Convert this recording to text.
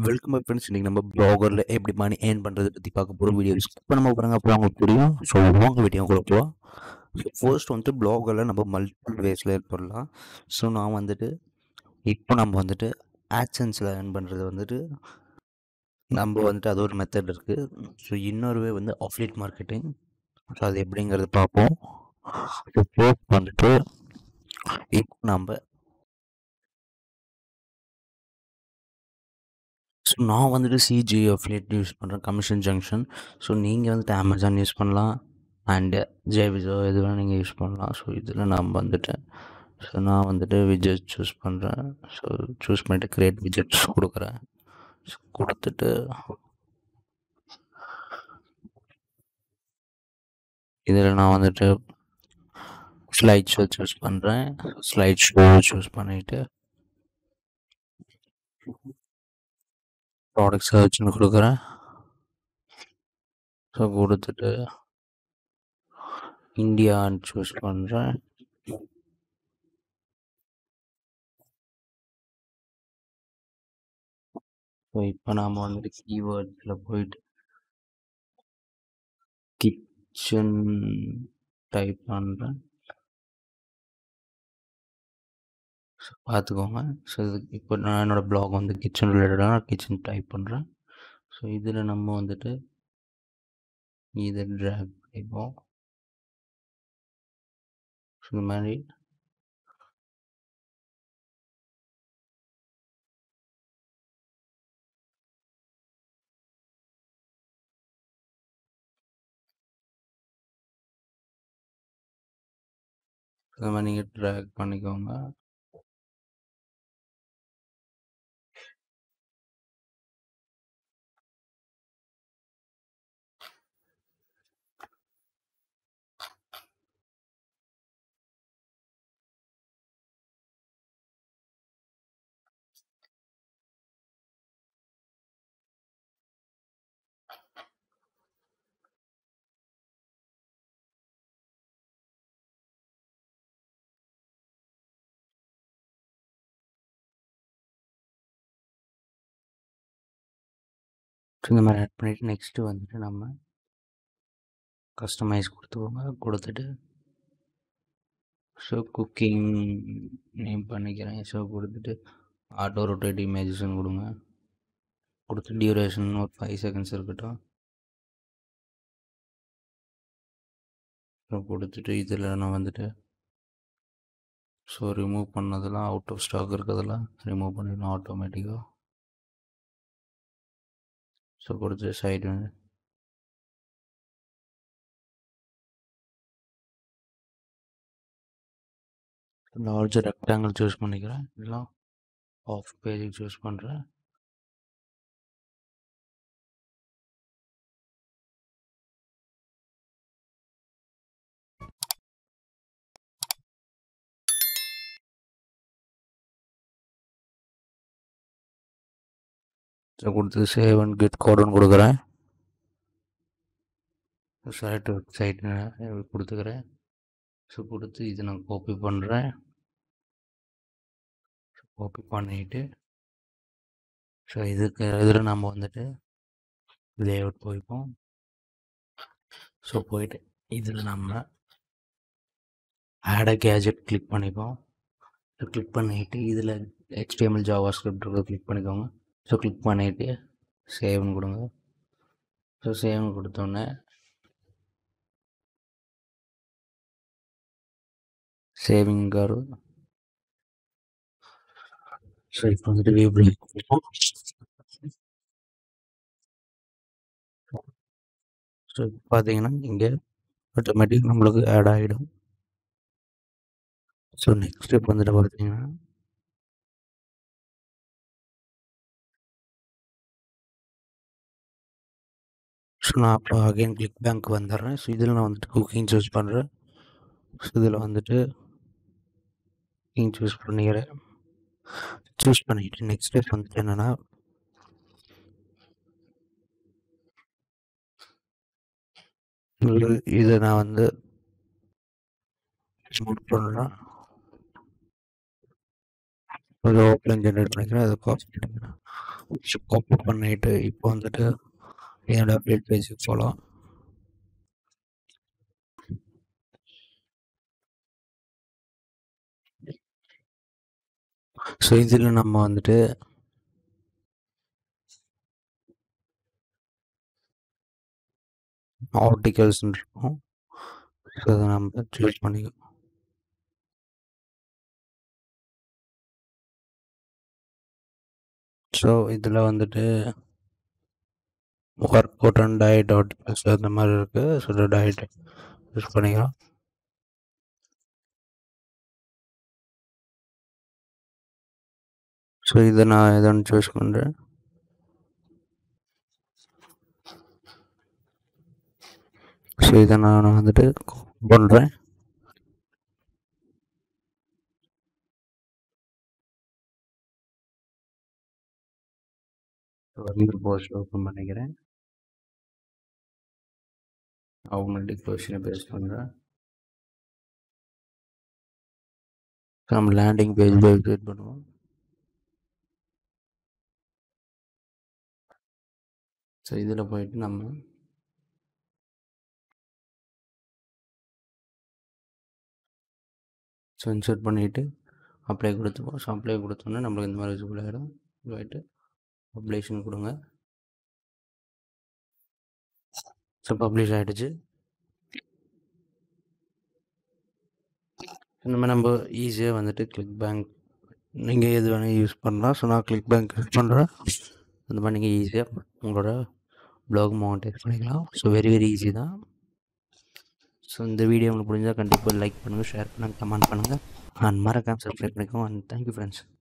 welcome bye friends இன்றைக்கி நம்ம ப்ளாகரில் எப்படி மணி ஏர்ன் பண்ணுறது பற்றி பார்க்க போகிறோம் வீடியோஸ் இப்போ நம்ம பாருங்க அப்புறம் அவங்களுக்கு தெரியும் ஸோ வாங்க வீடியோ கூட போகலாம் ஸோ ஃபர்ஸ்ட் வந்துட்டு ப்ளாகரில் நம்ம மல்டிபிள் வேஸில் ஏர்ன் பண்ணலாம் ஸோ நான் வந்துட்டு இப்போ நம்ம வந்துட்டு ஆக்சன்ஸில் ஏர்ன் பண்ணுறது வந்துட்டு நம்ம வந்துட்டு அது ஒரு மெத்தட் இருக்குது ஸோ இன்னொரு வே வந்து ஆஃப்லைட் மார்க்கெட்டிங் ஸோ அது எப்படிங்கிறது பார்ப்போம் ஸோ ஃபர்ஸ்ட் வந்துட்டு இப்போ நம்ம ஸோ நான் வந்துட்டு சிஜி அஃபிலியேட் யூஸ் பண்ணுறேன் கமிஷன் ஜங்ஷன் ஸோ நீங்கள் வந்துட்டு அமேசான் யூஸ் பண்ணலாம் அண்டு ஜேவிஜோ எது வேணால் நீங்கள் யூஸ் பண்ணலாம் ஸோ இதில் நான் வந்துட்டு ஸோ நான் வந்துட்டு விஜெட் சூஸ் பண்ணுறேன் ஸோ சூஸ் பண்ணிட்டு கிரியேட் விஜெட்ஸ் கொடுக்குறேன் ஸோ கொடுத்துட்டு இதில் நான் வந்துட்டு ஸ்லைட் ஷோ சூஸ் பண்ணுறேன் ஸ்லைட் ஷோ சூஸ் பண்ணிவிட்டு ப்ராடக்ட் சர்ச்னு கொடுக்குறேன் ஸோ கொடுத்துட்டு இந்தியான்னு சூஸ் பண்ணுறேன் ஸோ இப்போ நாம் வந்துட்டு கீவேர்ட்ஸில் போயிட்டு கிச்சன் டைப் பண்ணுறேன் ஸோ பார்த்துக்கோங்க ஸோ இது இப்போ நான் என்னோடய ப்ளாக் வந்து கிச்சன் ரிலேட்டடாக நான் கிச்சன் டைப் பண்ணுறேன் ஸோ இதில் நம்ம வந்துட்டு இதை ட்ராக் பண்ணிப்போம் ஸோ இந்த மாதிரி இந்த மாதிரி நீங்கள் ட்ராக் பண்ணிக்கோங்க ஸோ இந்த மாதிரி ஆட் பண்ணிவிட்டு நெக்ஸ்ட்டு வந்துட்டு நம்ம கஸ்டமைஸ் கொடுத்துக்கோங்க கொடுத்துட்டு ஸோ குக்கிங் நேம் பண்ணிக்கிறேன் ஸோ கொடுத்துட்டு ஆட்டோ ரொட்டேட் இமேஜஸ்ன்னு கொடுங்க கொடுத்து டியூரேஷன் ஒரு ஃபைவ் செகண்ட்ஸ் இருக்கட்டும் ஸோ கொடுத்துட்டு இதில் நான் வந்துட்டு ஸோ ரிமூவ் பண்ணதெல்லாம் அவுட் ஆஃப் ஸ்டாக் இருக்கிறதெல்லாம் ரிமூவ் பண்ணிடணும் ஆட்டோமேட்டிக்காக ஸோ கொடுத்து சைடு லார்ஜ் ரெக்டாங்கிள் சூஸ் பண்ணிக்கிறேன் இல்லை ஆஃப் பேஜுக்கு சூஸ் பண்ணுறேன் ஸோ கொடுத்து சேவ் அண்ட் கெட் கோடுன்னு கொடுக்குறேன் செலக்ட் வெப்சைட் கொடுத்துக்கிறேன் ஸோ கொடுத்து இது நான் காப்பி பண்ணுறேன் காப்பி பண்ணிட்டு ஸோ இதுக்கு இதில் நம்ம வந்துட்டு லேஅவுட் போய்ப்போம் ஸோ போயிட்டு இதில் நம்ம ஆட கேஜெட் கிளிக் பண்ணிப்போம் ஸோ கிளிக் பண்ணிவிட்டு இதில் ஹெச்டிஎம்எல் ஜாவா ஸ்கிரிப்ட் கிளிக் பண்ணிக்கோங்க ஸோ கிளிக் பண்ணிவிட்டு சேவ்னு கொடுங்க ஸோ சேவ்னு கொடுத்தோன்னே சேவிங் வரும் ஸோ இப்போ வந்துட்டு வியூ ஸோ இப்போ பார்த்தீங்கன்னா இங்கே ஆட்டோமேட்டிக் நம்மளுக்கு ஆட் ஆகிடும் ஸோ நெக்ஸ்ட் ஸ்டெப் வந்துட்டு பார்த்தீங்கன்னா ஸோ நான் அப்போ அகைன் கிளிக் பேங்க் வந்துடுறேன் ஸோ இதில் நான் வந்துட்டு குக்கிங் சூஸ் பண்ணுறேன் ஸோ இதில் வந்துட்டு குக்கிங் சூஸ் பண்ணிக்கிறேன் சூஸ் பண்ணிவிட்டு நெக்ஸ்ட் ஸ்டெப் வந்துட்டு என்னென்னா இதை நான் வந்து நோட் பண்ணுறேன் ஒரு ஓப்பன் ஜென்ரேட் பண்ணிக்கிறேன் அதை காப்பி பண்ணிக்கிறேன் காப்பி பண்ணிட்டு இப்போ வந்துட்டு என்னோட அப்டேட் பேஜுக்கு போகலாம் ஸோ இதில் நம்ம வந்துட்டு ஆர்டிகல்ஸ் இருக்கும் ஸோ அதை நம்ம சூஸ் பண்ணிக்கலாம் ஸோ இதில் வந்துட்டு workout and diet articles அந்த மாதிரி இருக்குது ஸோ டயட் யூஸ் பண்ணிக்கலாம் ஸோ இதை நான் எதோன்னு சூஸ் பண்ணுறேன் ஸோ இதை நான் வந்துட்டு பண்ணுறேன் நியூ போஸ்ட் ஓப்பன் பண்ணிக்கிறேன் ஆகுமெண்டிக் கொஷினை பேஸ் பண்ணுறேன் நம்ம லேண்டிங் பேஜ் கிரியேட் பண்ணுவோம் ஸோ இதில் போயிட்டு நம்ம ஸோ இன்சர்ட் பண்ணிவிட்டு அப்ளை கொடுத்துப்போம் ஸோ அப்ளை கொடுத்தோன்னே நம்மளுக்கு இந்த மாதிரி விசிபிள் ஆகிடும் போயிட்டு பப்ளிஷன் கொடுங்க ஸோ பப்ளிஷ் ஆகிடுச்சு இந்த மாதிரி நம்ம ஈஸியாக வந்துட்டு கிளிக் பேங்க் நீங்கள் எது வேணால் யூஸ் பண்ணலாம் ஸோ நான் கிளிக் பேங்க் யூஸ் பண்ணுறேன் இந்த மாதிரி நீங்கள் ஈஸியாக உங்களோட ப்ளாக் மவுண்டேட் பண்ணிக்கலாம் ஸோ வெரி வெரி ஈஸி தான் ஸோ இந்த வீடியோ உங்களுக்கு புரிஞ்சால் கண்டிப்பாக லைக் பண்ணுங்கள் ஷேர் பண்ணுங்கள் கமெண்ட் பண்ணுங்கள் அண்ட் மறக்காம சப்ஸ்கிரைப் பண்ணிக்கோங்க அண்ட் தேங்க்யூ ஃப்ரெண்ட்ஸ்